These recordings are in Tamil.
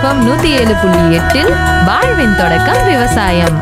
எஃப்எம் நூத்தி ஏழு புள்ளி எட்டில் வாழ்வின் தொடக்கம் விவசாயம்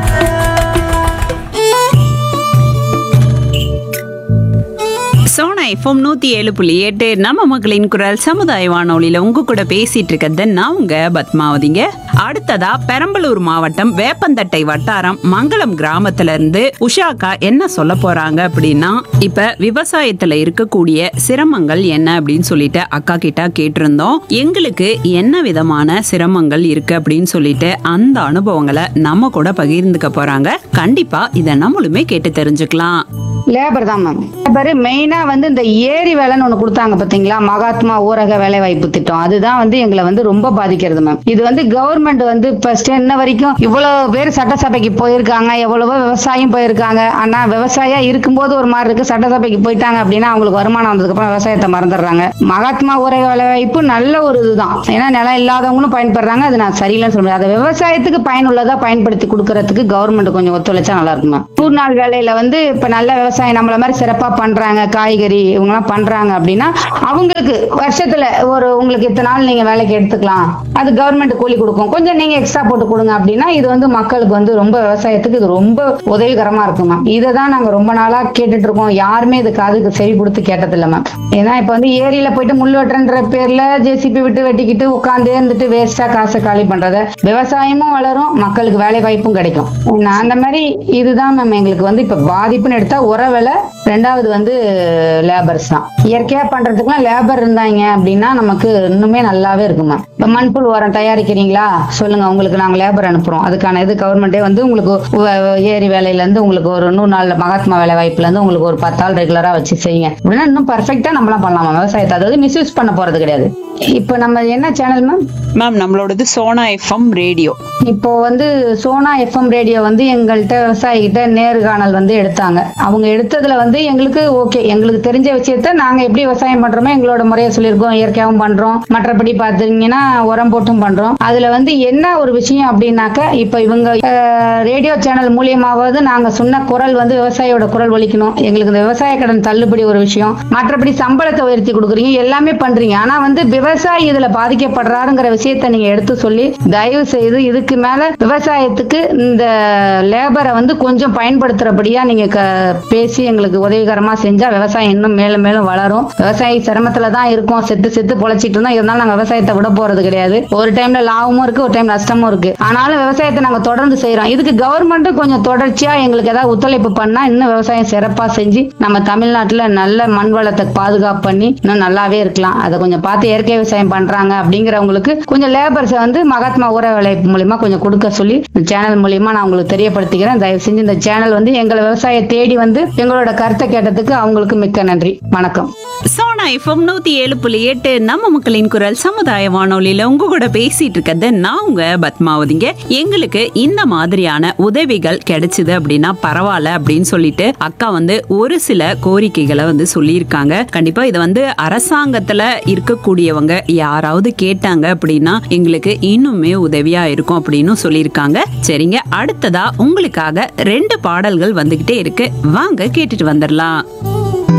சோனா எஃப்எம் நூத்தி ஏழு புள்ளி எட்டு நம்ம மக்களின் குரல் சமுதாய வானொலியில உங்க கூட பேசிட்டு இருக்கிறது நான் உங்க பத்மாவதிங்க அடுத்ததா பெரம்பலூர் மாவட்டம் வேப்பந்தட்டை வட்டாரம் மங்களம் கிராமத்துல இருந்து உஷாக்கா என்ன சொல்ல போறாங்க அப்படின்னா இப்ப விவசாயத்துல இருக்கக்கூடிய சிரமங்கள் என்ன அப்படின்னு சொல்லிட்டு அக்கா கிட்ட கேட்டிருந்தோம் எங்களுக்கு என்ன விதமான சிரமங்கள் இருக்கு அப்படின்னு சொல்லிட்டு அந்த அனுபவங்களை நம்ம கூட பகிர்ந்துக்க போறாங்க கண்டிப்பா இதை நம்மளுமே கேட்டு தெரிஞ்சுக்கலாம் லேபர் தான் மேம் லேபர் மெயினா வந்து இந்த ஏரி வேலைன்னு ஒண்ணு கொடுத்தாங்க பாத்தீங்களா மகாத்மா ஊரக வேலை வாய்ப்பு திட்டம் அதுதான் வந்து எங்களை வந்து ரொம்ப பாதிக்கிறது மேம் இது வந்து கவர்மெண்ட் வந்து ஃபர்ஸ்ட் இன்ன வரைக்கும் இவ்வளவு பேர் சட்டசபைக்கு போயிருக்காங்க எவ்வளவோ விவசாயம் போயிருக்காங்க ஆனா விவசாயம் இருக்கும்போது ஒரு மாதிரி இருக்கு சட்டசபைக்கு போயிட்டாங்க அப்படின்னா அவங்களுக்கு வருமானம் வந்ததுக்கு அப்புறம் விவசாயத்தை மறந்துடுறாங்க மகாத்மா ஊரக வேலை வாய்ப்பு நல்ல ஒரு இதுதான் ஏன்னா நிலம் இல்லாதவங்களும் பயன்படுறாங்க அது நான் சரியில்லைன்னு சொல்ல முடியாது அதை விவசாயத்துக்கு பயனுள்ளதா பயன்படுத்தி கொடுக்கறதுக்கு கவர்மெண்ட் கொஞ்சம் ஒத்துழைச்சா நல்லா இருக்கும் மேம் நூறு நாள் வேலையில வந்து இப்ப நல்ல விவசாயம் நம்மள மாதிரி சிறப்பா பண்றாங்க காய்கறி இவங்க எல்லாம் பண்றாங்க அப்படின்னா அவங்களுக்கு வருஷத்துல ஒரு உங்களுக்கு இத்தனை நாள் நீங்க வேலைக்கு எடுத்துக்கலாம் அது கவர்மெண்ட் கூலி கொடுக்கும் கொஞ்சம் நீங்க எக்ஸ்ட்ரா போட்டு கொடுங்க அப்படின்னா இது வந்து மக்களுக்கு வந்து ரொம்ப விவசாயத்துக்கு இது ரொம்ப உதவிகரமா இருக்கும் மேம் இதை தான் நாங்க ரொம்ப நாளா கேட்டுட்டு இருக்கோம் யாருமே இது காதுக்கு செவி கொடுத்து கேட்டதில்ல மேம் ஏன்னா இப்ப வந்து ஏரியில போயிட்டு முள் வெட்டுறன்ற பேர்ல ஜேசிபி விட்டு வெட்டிக்கிட்டு உட்காந்து இருந்துட்டு வேஸ்டா காசை காலி பண்றத விவசாயமும் வளரும் மக்களுக்கு வேலை வாய்ப்பும் கிடைக்கும் நான் அந்த மாதிரி இதுதான் மேம் எங்களுக்கு வந்து இப்ப பாதிப்புன்னு எடுத்தா உர விலை ரெண்டாவது வந்து லேபர்ஸ் தான் இயற்கையா பண்றதுக்குலாம் லேபர் இருந்தாங்க அப்படின்னா நமக்கு இன்னுமே நல்லாவே இருக்கும் மேம் இப்ப மண்புழு உரம் தயாரிக்கிறீங்களா சொல்லுங்க உங்களுக்கு நாங்க லேபர் அனுப்புறோம் அதுக்கான இது கவர்மெண்டே வந்து உங்களுக்கு உ- ஏரி வேலையில இருந்து உங்களுக்கு ஒரு நூறு நாள் மகாத்மா வேலை வாய்ப்புல இருந்து உங்களுக்கு ஒரு பத்து ஆள் ரெகுலரா வச்சு செய்யுங்க அப்படின்னா இன்னும் பர்ஃபெக்டா நம்மளாம் பண்ணலாமா விவசாயத்தை அதாவது மிஸ்யூஸ் பண்ண போறது கிடையாது இப்போ நம்ம என்ன சேனல் மேம் மேம் நம்மளோடது சோனா எஃப்எம் ரேடியோ இப்போ வந்து சோனா எஃப்எம் ரேடியோ வந்து எங்கள்கிட்ட விவசாயிகிட்ட நேர்காணல் வந்து எடுத்தாங்க அவங்க எடுத்ததுல வந்து எங்களுக்கு ஓகே எங்களுக்கு தெரிஞ்ச விஷயத்த நாங்க எப்படி விவசாயம் பண்றோமோ எங்களோட முறையை சொல்லியிருக்கோம் இயற்கையாகவும் பண்றோம் மற்றபடி பாத்தீங்கன்னா உரம் போட்டும் பண்றோம் அதுல வந்து என்ன ஒரு விஷயம் அப்படின்னாக்க இப்ப இவங்க ரேடியோ சேனல் மூலியமாவது நாங்க சொன்ன குரல் வந்து விவசாயியோட குரல் ஒலிக்கணும் எங்களுக்கு இந்த விவசாய கடன் தள்ளுபடி ஒரு விஷயம் மற்றபடி சம்பளத்தை உயர்த்தி கொடுக்குறீங்க எல்லாமே பண்றீங்க ஆனா வந்து விவசாயி இதுல பாதிக்கப்படுறாருங்கிற விஷயத்த நீங்க எடுத்து சொல்லி தயவு செய்து இதுக்கு மேல விவசாயத்துக்கு இந்த லேபரை வந்து கொஞ்சம் பயன்படுத்துறபடியா நீங்க க- பேசி எங்களுக்கு உதவிகரமா செஞ்சா விவசாயம் இன்னும் மேலும் மேலும் வளரும் விவசாயி சிரமத்துல தான் இருக்கும் செத்து செத்து பொழைச்சிட்டு இருந்தா இருந்தாலும் நாங்க விவசாயத்தை விட போறது கிடையாது ஒரு டைம்ல லாபமும் இருக்கு ஒரு டைம் நஷ்டமும் இருக்கு ஆனாலும் விவசாயத்தை நாங்க தொடர்ந்து செய்யறோம் இதுக்கு கவர்மெண்ட்டும் கொஞ்சம் தொடர்ச்சியா எங்களுக்கு ஏதாவது ஒத்துழைப்பு பண்ணா இன்னும் விவசாயம் சிறப்பா செஞ்சு நம்ம தமிழ்நாட்டுல நல்ல மண் வளத்தை பாதுகாப்பு பண்ணி இன்னும் நல்லாவே இருக்கலாம் அதை கொஞ்சம் பார்த்து இயற்கை விவசாயம் பண்றாங்க அப்படிங்கிறவங்களுக்கு கொஞ்சம் லேபர்ஸை வந்து மகாத்மா ஊர வேலைப்பு மூலியமா கொஞ்சம் கொடுக்க சொல்லி இந்த சேனல் மூலியமா நான் உங்களுக்கு தெரியப்படுத்திக்கிறேன் தயவு செஞ்சு இந்த சேனல் வந்து எங்களை விவசாய தேடி வந்து எங்களோட கருத்தை கேட்டதுக்கு அவங்களுக்கு மிக்க நன்றி வணக்கம் சோனா எஃப்எம் நூத்தி ஏழு புள்ளி எட்டு நம்ம மக்களின் குரல் சமுதாய வானொலியில உங்க கூட பேசிட்டு இருக்கிறது நான் உங்க பத்மாவதிங்க எங்களுக்கு இந்த மாதிரியான உதவிகள் கிடைச்சது அப்படின்னா பரவாயில்ல அப்படின்னு சொல்லிட்டு அக்கா வந்து ஒரு சில கோரிக்கைகளை வந்து சொல்லியிருக்காங்க கண்டிப்பா இதை வந்து அரசாங்கத்துல இருக்கக்கூடியவங்க யாராவது கேட்டாங்க அப்படின்னா எங்களுக்கு இன்னுமே உதவியா இருக்கும் அப்படின்னு சொல்லியிருக்காங்க சரிங்க அடுத்ததா உங்களுக்காக ரெண்டு பாடல்கள் வந்துகிட்டே இருக்கு வாங்க கேட்டுட்டு வந்துடலாம்